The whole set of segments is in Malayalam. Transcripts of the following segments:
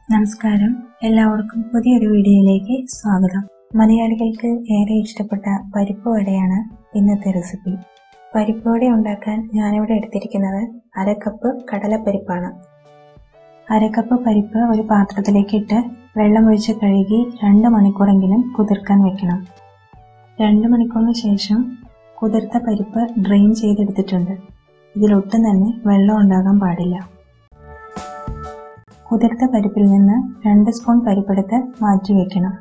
നമസ്കാരം എല്ലാവർക്കും പുതിയൊരു വീഡിയോയിലേക്ക് സ്വാഗതം മലയാളികൾക്ക് ഏറെ ഇഷ്ടപ്പെട്ട പരിപ്പ് വടയാണ് ഇന്നത്തെ റെസിപ്പി പരിപ്പ് വട ഉണ്ടാക്കാൻ ഞാനിവിടെ എടുത്തിരിക്കുന്നത് അര കപ്പ് കടലപ്പരിപ്പാണ് അര കപ്പ് പരിപ്പ് ഒരു പാത്രത്തിലേക്ക് ഇട്ട് വെള്ളമൊഴിച്ച് കഴുകി രണ്ട് മണിക്കൂറെങ്കിലും കുതിർക്കാൻ വെക്കണം രണ്ട് മണിക്കൂറിന് ശേഷം കുതിർത്ത പരിപ്പ് ഡ്രെയിൻ ചെയ്തെടുത്തിട്ടുണ്ട് ഇതിലൊട്ടും തന്നെ വെള്ളം ഉണ്ടാകാൻ പാടില്ല കുതിർത്ത പരിപ്പിൽ നിന്ന് രണ്ട് സ്പൂൺ പരിപ്പെടുത്ത് മാറ്റി വെക്കണം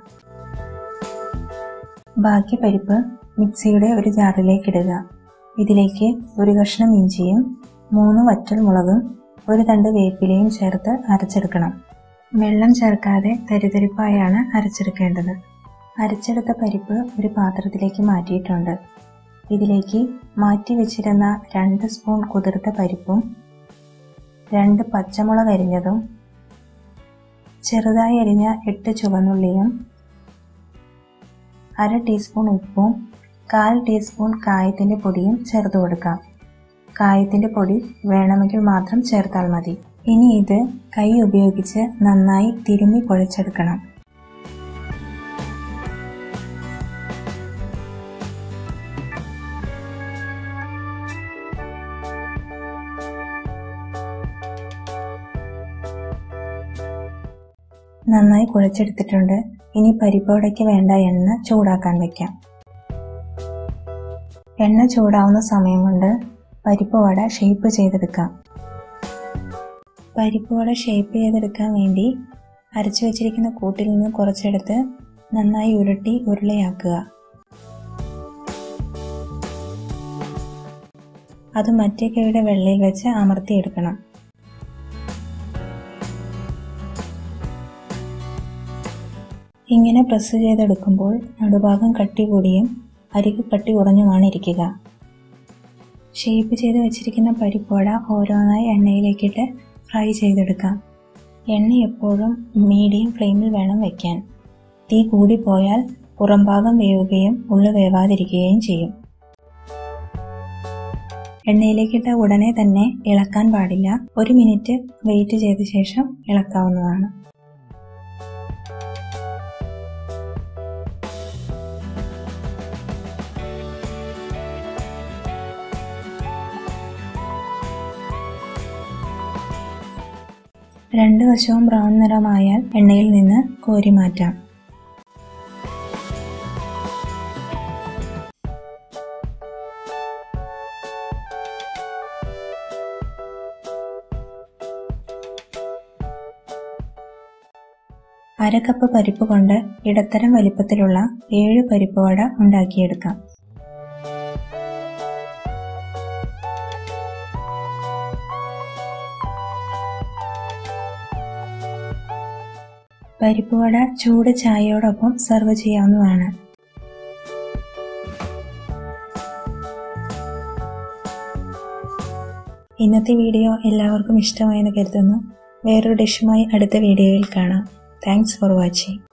ബാക്കി പരിപ്പ് മിക്സിയുടെ ഒരു ജാറിലേക്ക് ഇടുക ഇതിലേക്ക് ഒരു കഷ്ണം ഇഞ്ചിയും മൂന്ന് വറ്റൽ മുളകും ഒരു തണ്ട് വേപ്പിലയും ചേർത്ത് അരച്ചെടുക്കണം വെള്ളം ചേർക്കാതെ തരിതരിപ്പായാണ് അരച്ചെടുക്കേണ്ടത് അരച്ചെടുത്ത പരിപ്പ് ഒരു പാത്രത്തിലേക്ക് മാറ്റിയിട്ടുണ്ട് ഇതിലേക്ക് മാറ്റി വെച്ചിരുന്ന രണ്ട് സ്പൂൺ കുതിർത്ത പരിപ്പും രണ്ട് പച്ചമുളക് അരിഞ്ഞതും ചെറുതായി അരിഞ്ഞ എട്ട് ചുവന്നുള്ളിയും അര ടീസ്പൂൺ ഉപ്പും കാൽ ടീസ്പൂൺ കായത്തിൻ്റെ പൊടിയും ചേർത്ത് കൊടുക്കാം കായത്തിൻ്റെ പൊടി വേണമെങ്കിൽ മാത്രം ചേർത്താൽ മതി ഇനി ഇത് കൈ ഉപയോഗിച്ച് നന്നായി തിരുമ്മി കുഴച്ചെടുക്കണം നന്നായി കുഴച്ചെടുത്തിട്ടുണ്ട് ഇനി പരിപ്പോടയ്ക്ക് വേണ്ട എണ്ണ ചൂടാക്കാൻ വയ്ക്കാം എണ്ണ ചൂടാവുന്ന സമയം കൊണ്ട് പരിപ്പ് വട ഷേപ്പ് ചെയ്തെടുക്കാം പരിപ്പ് വട ഷേപ്പ് ചെയ്തെടുക്കാൻ വേണ്ടി അരച്ചു വച്ചിരിക്കുന്ന കൂട്ടിൽ നിന്ന് കുറച്ചെടുത്ത് നന്നായി ഉരുട്ടി ഉരുളയാക്കുക അത് മറ്റേ കൈയുടെ വെള്ളയിൽ വെച്ച് അമർത്തിയെടുക്കണം ഇങ്ങനെ പ്രസ് ചെയ്തെടുക്കുമ്പോൾ നടുഭാഗം കട്ടി കൂടിയും അരികു കട്ടി കുറഞ്ഞുമാണ് ഇരിക്കുക ഷേപ്പ് ചെയ്ത് വെച്ചിരിക്കുന്ന പരിപ്പോട ഓരോന്നായി എണ്ണയിലേക്കിട്ട് ഫ്രൈ ചെയ്തെടുക്കാം എണ്ണ എപ്പോഴും മീഡിയം ഫ്ലെയിമിൽ വേണം വയ്ക്കാൻ തീ കൂടിപ്പോയാൽ പുറംഭാഗം വേവുകയും ഉള്ളു വേവാതിരിക്കുകയും ചെയ്യും എണ്ണയിലേക്കിട്ട ഉടനെ തന്നെ ഇളക്കാൻ പാടില്ല ഒരു മിനിറ്റ് വെയിറ്റ് ചെയ്ത ശേഷം ഇളക്കാവുന്നതാണ് രണ്ട് വശവും ബ്രൗൺ നിറമായാൽ എണ്ണയിൽ നിന്ന് കോരി മാറ്റാം അര കപ്പ് പരിപ്പ് കൊണ്ട് ഇടത്തരം വലിപ്പത്തിലുള്ള ഏഴ് പരിപ്പ് വട ഉണ്ടാക്കിയെടുക്കാം പരിപ്പ് വട ചൂട് ചായയോടൊപ്പം സെർവ് ചെയ്യാവുന്നതാണ് ഇന്നത്തെ വീഡിയോ എല്ലാവർക്കും ഇഷ്ടമായെന്ന് കരുതുന്നു വേറൊരു ഡിഷുമായി അടുത്ത വീഡിയോയിൽ കാണാം താങ്ക്സ് ഫോർ വാച്ചിങ്